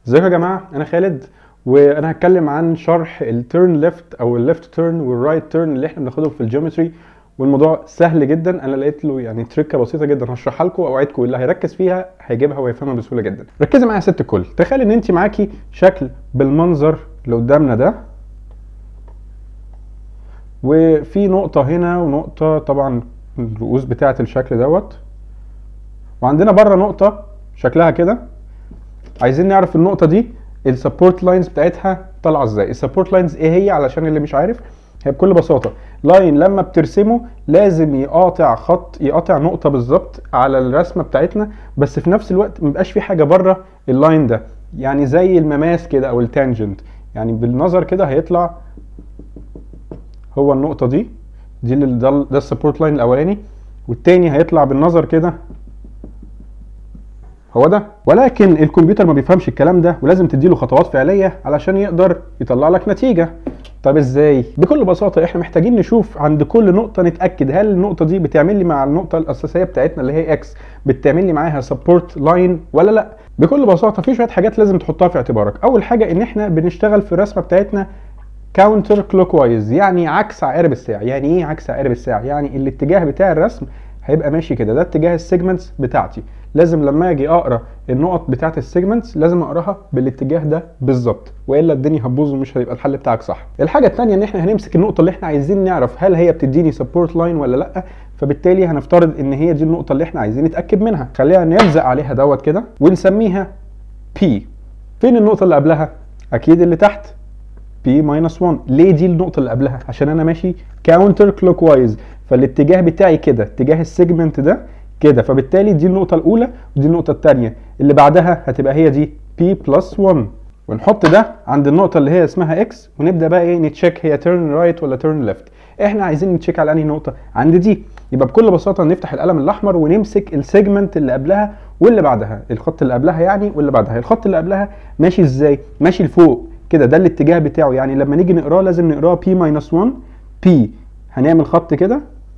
ازيكم يا جماعه انا خالد وانا هتكلم عن شرح التيرن ليفت او الليفت تيرن والرايت تيرن اللي احنا بناخدهم في الجيومتري والموضوع سهل جدا انا لقيت له يعني تريكه بسيطه جدا هشرحها لكم واوعدكم اللي هيركز فيها هيجيبها ويفهمها بسهوله جدا ركزي معايا يا ست الكل تخيل ان انت معاكي شكل بالمنظر اللي قدامنا ده وفي نقطه هنا ونقطه طبعا الرؤوس بتاعه الشكل دوت وعندنا بره نقطه شكلها كده عايزين نعرف النقطه دي السبورت لاينز بتاعتها طالعه ازاي السبورت لاينز ايه هي علشان اللي مش عارف هي بكل بساطه لاين لما بترسمه لازم يقاطع خط يقاطع نقطه بالظبط على الرسمه بتاعتنا بس في نفس الوقت ميبقاش في حاجه بره اللاين ده يعني زي المماس كده او التانجنت يعني بالنظر كده هيطلع هو النقطه دي دي اللي ده, ده السبورت لاين الاولاني والتاني هيطلع بالنظر كده هو ده ولكن الكمبيوتر ما بيفهمش الكلام ده ولازم تديله خطوات فعليه علشان يقدر يطلع لك نتيجه طب ازاي بكل بساطه احنا محتاجين نشوف عند كل نقطه نتاكد هل النقطه دي بتعمل لي مع النقطه الاساسيه بتاعتنا اللي هي اكس بتعمل لي معاها سبورت لاين ولا لا بكل بساطه في شويه حاجات لازم تحطها في اعتبارك اول حاجه ان احنا بنشتغل في الرسمه بتاعتنا كاونتر كلوك وايز يعني عكس عقارب الساعه يعني ايه عكس عقارب الساعه يعني الاتجاه بتاع الرسم هيبقى ماشي كده ده اتجاه السيجمنتس بتاعتي لازم لما اجي اقرا النقط بتاعه السيجمنتس لازم اقراها بالاتجاه ده بالظبط والا الدنيا هتبوظ ومش هيبقى الحل بتاعك صح الحاجه الثانيه ان احنا هنمسك النقطه اللي احنا عايزين نعرف هل هي بتديني سبورت لاين ولا لا فبالتالي هنفترض ان هي دي النقطه اللي احنا عايزين نتاكد منها خلينا نلزق عليها دوت كده ونسميها P فين النقطه اللي قبلها اكيد اللي تحت P ماينس 1 ليه دي النقطه اللي قبلها عشان انا ماشي كاونتر كلوك وايز فالاتجاه بتاعي كده اتجاه السيجمنت ده كده فبالتالي دي النقطة الأولى ودي النقطة الثانية اللي بعدها هتبقى هي دي P بلس 1 ونحط ده عند النقطة اللي هي اسمها X ونبدأ بقى ايه نتشيك هي تيرن رايت ولا تيرن ليفت احنا عايزين نتشيك على انهي نقطة عند دي يبقى بكل بساطة نفتح القلم الأحمر ونمسك السيجمنت اللي قبلها واللي بعدها الخط اللي قبلها يعني واللي بعدها الخط اللي قبلها ماشي ازاي ماشي لفوق كده ده الاتجاه بتاعه يعني لما نيجي نقراه لازم نقراه P ماينس 1 P هنعمل خط كده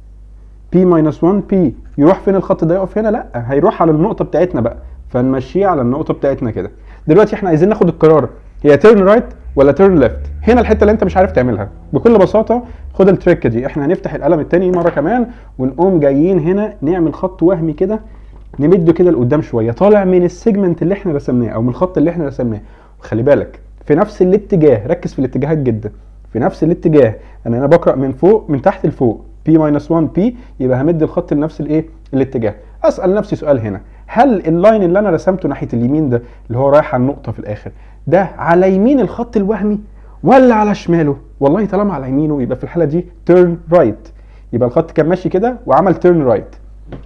P ماينس 1 P يروح فين الخط ده يقف هنا لا هيروح على النقطه بتاعتنا بقى فنمشيه على النقطه بتاعتنا كده دلوقتي احنا عايزين ناخد القرار هي تيرن رايت ولا تيرن ليفت هنا الحته اللي انت مش عارف تعملها بكل بساطه خد التريك دي احنا هنفتح القلم التاني مره كمان ونقوم جايين هنا نعمل خط وهمي كده نمده كده لقدام شويه طالع من السيجمنت اللي احنا رسمناه او من الخط اللي احنا رسمناه وخلي بالك في نفس الاتجاه ركز في الاتجاهات جدا في نفس الاتجاه انا انا بقرا من فوق من تحت لفوق P ماينس 1 P يبقى همد الخط لنفس الايه الاتجاه اسال نفسي سؤال هنا هل اللاين اللي انا رسمته ناحيه اليمين ده اللي هو رايح على النقطه في الاخر ده على يمين الخط الوهمي ولا على شماله والله طالما على يمينه يبقى في الحاله دي تيرن رايت يبقى الخط كان ماشي كده وعمل تيرن رايت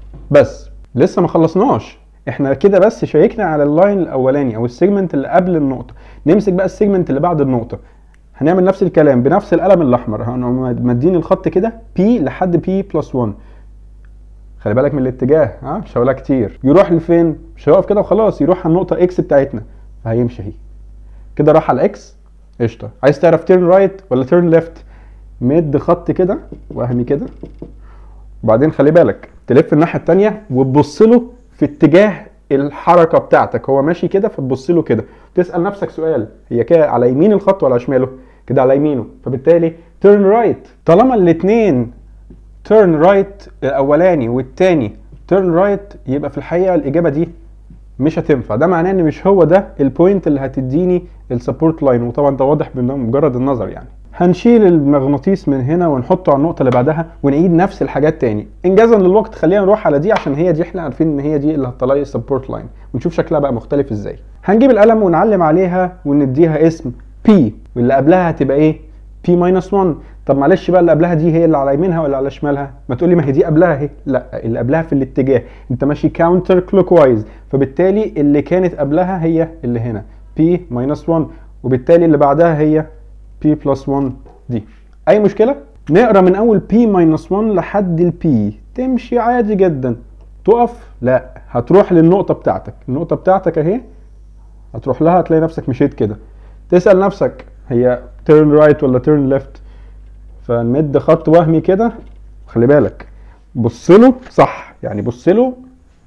بس لسه ما خلصناش احنا كده بس شيكنا على اللاين الاولاني او السيجمنت اللي قبل النقطه نمسك بقى السيجمنت اللي بعد النقطه هنعمل نفس الكلام بنفس القلم الاحمر هنقوم مدين الخط كده P لحد P بلس 1 خلي بالك من الاتجاه ها مش هقولها كتير يروح لفين مش هيقف كده وخلاص يروح على النقطه اكس بتاعتنا فهيمشي اهي كده راح على اكس قشطه عايز تعرف تيرن رايت ولا تيرن ليفت مد خط كده وهمي كده وبعدين خلي بالك تلف الناحيه الثانيه وتبص له في اتجاه الحركه بتاعتك هو ماشي كده فتبص له كده تسال نفسك سؤال هي كده على يمين الخط ولا على شماله كده على يمينه فبالتالي تيرن رايت طالما الاثنين تيرن رايت الاولاني والثاني تيرن رايت يبقى في الحقيقه الاجابه دي مش هتنفع ده معناه ان مش هو ده البوينت اللي هتديني السبورت لاين وطبعا ده واضح بمجرد النظر يعني هنشيل المغناطيس من هنا ونحطه على النقطه اللي بعدها ونعيد نفس الحاجات تاني انجازا للوقت خلينا نروح على دي عشان هي دي احنا عارفين ان هي دي اللي هتطلع لي السبورت لاين ونشوف شكلها بقى مختلف ازاي هنجيب القلم ونعلم عليها ونديها اسم P واللي قبلها هتبقى ايه P ماينس 1 طب معلش بقى اللي قبلها دي هي اللي على يمينها ولا على شمالها ما تقولي ما هي دي قبلها اهي لا اللي قبلها في الاتجاه انت ماشي كاونتر كلوك وايز فبالتالي اللي كانت قبلها هي اللي هنا P ماينس 1 وبالتالي اللي بعدها هي P بلس 1 دي اي مشكله نقرا من اول P ماينس 1 لحد ال P تمشي عادي جدا تقف لا هتروح للنقطه بتاعتك النقطه بتاعتك اهي هتروح لها هتلاقي نفسك مشيت كده تسال نفسك هي تيرن رايت ولا تيرن ليفت فنمد خط وهمي كده خلي بالك بص له صح يعني بص له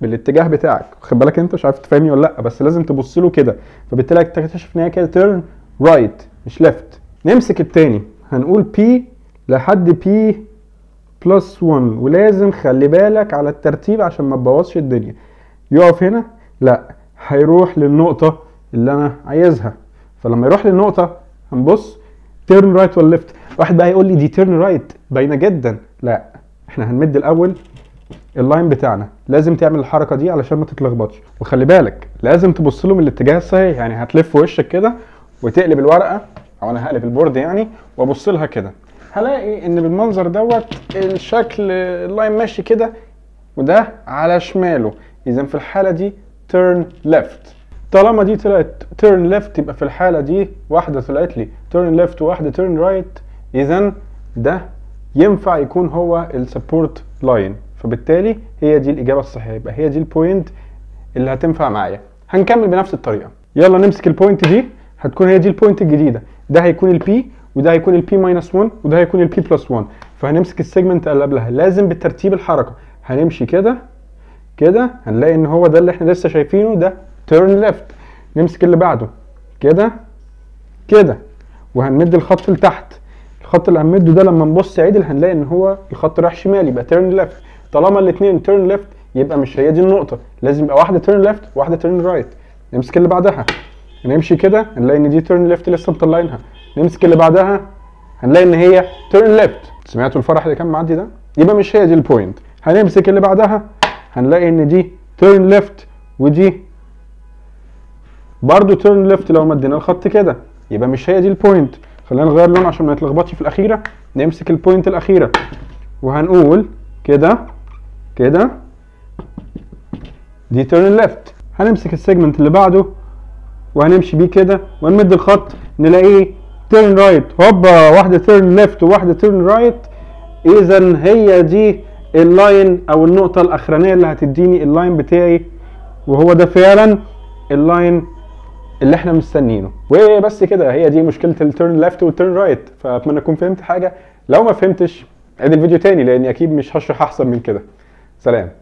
بالاتجاه بتاعك خد بالك انت مش عارف تفهمني ولا لا بس لازم تبص له كده فبالتالي تكتشف ان هي كده تيرن رايت مش ليفت نمسك التاني هنقول بي لحد بي بلس 1 ولازم خلي بالك على الترتيب عشان ما تبوظش الدنيا يقف هنا لا هيروح للنقطة اللي انا عايزها فلما يروح للنقطة هنبص تيرن رايت ولا ليفت واحد بقى يقول لي دي تيرن رايت باينة جدا لا احنا هنمد الاول اللاين بتاعنا لازم تعمل الحركة دي علشان ما تتلخبطش وخلي بالك لازم تبص له من الاتجاه الصحيح يعني هتلف وشك كده وتقلب الورقة او انا هقلب البورد يعني وابص لها كده هلاقي ان بالمنظر دوت الشكل اللاين ماشي كده وده على شماله اذا في الحاله دي تيرن ليفت طالما دي طلعت تيرن ليفت يبقى في الحاله دي واحده طلعت لي تيرن ليفت وواحده تيرن رايت اذا ده ينفع يكون هو السبورت لاين فبالتالي هي دي الاجابه الصحيحه يبقى هي دي البوينت اللي هتنفع معايا هنكمل بنفس الطريقه يلا نمسك البوينت دي هتكون هي دي البوينت الجديده ده هيكون البي وده هيكون البي ماينس 1 وده هيكون البي بلس 1 فهنمسك السيجمنت اللي قبلها لازم بالترتيب الحركه هنمشي كده كده هنلاقي ان هو ده اللي احنا لسه شايفينه ده تيرن ليفت نمسك اللي بعده كده كده وهنمد الخط لتحت الخط اللي هنمده ده لما نبص عدل هنلاقي ان هو الخط رايح شمال يبقى تيرن ليفت طالما الاثنين تيرن ليفت يبقى مش هي دي النقطه لازم يبقى واحده تيرن ليفت وواحده تيرن رايت نمسك اللي بعدها نمشي كده هنلاقي ان دي تيرن ليفت لسه مطلعينها نمسك اللي بعدها هنلاقي ان هي تيرن ليفت سمعتوا الفرح اللي كان معدي ده يبقى مش هي دي البوينت هنمسك اللي بعدها هنلاقي ان دي تيرن ليفت ودي برضو تيرن ليفت لو مدينا الخط كده يبقى مش هي دي البوينت خلينا نغير لون عشان ما نتلخبطش في الاخيره نمسك البوينت الاخيره وهنقول كده كده دي تيرن ليفت هنمسك السيجمنت اللي بعده وهنمشي بيه كده ونمد الخط نلاقيه تيرن رايت هوبا واحده تيرن ليفت وواحده تيرن رايت اذا هي دي اللاين او النقطه الاخرانيه اللي هتديني اللاين بتاعي وهو ده فعلا اللاين اللي احنا مستنيينه وبس كده هي دي مشكله التيرن ليفت والتيرن رايت فاتمنى اكون فهمت حاجه لو ما فهمتش عيد الفيديو تاني لاني اكيد مش هشرح احسن من كده سلام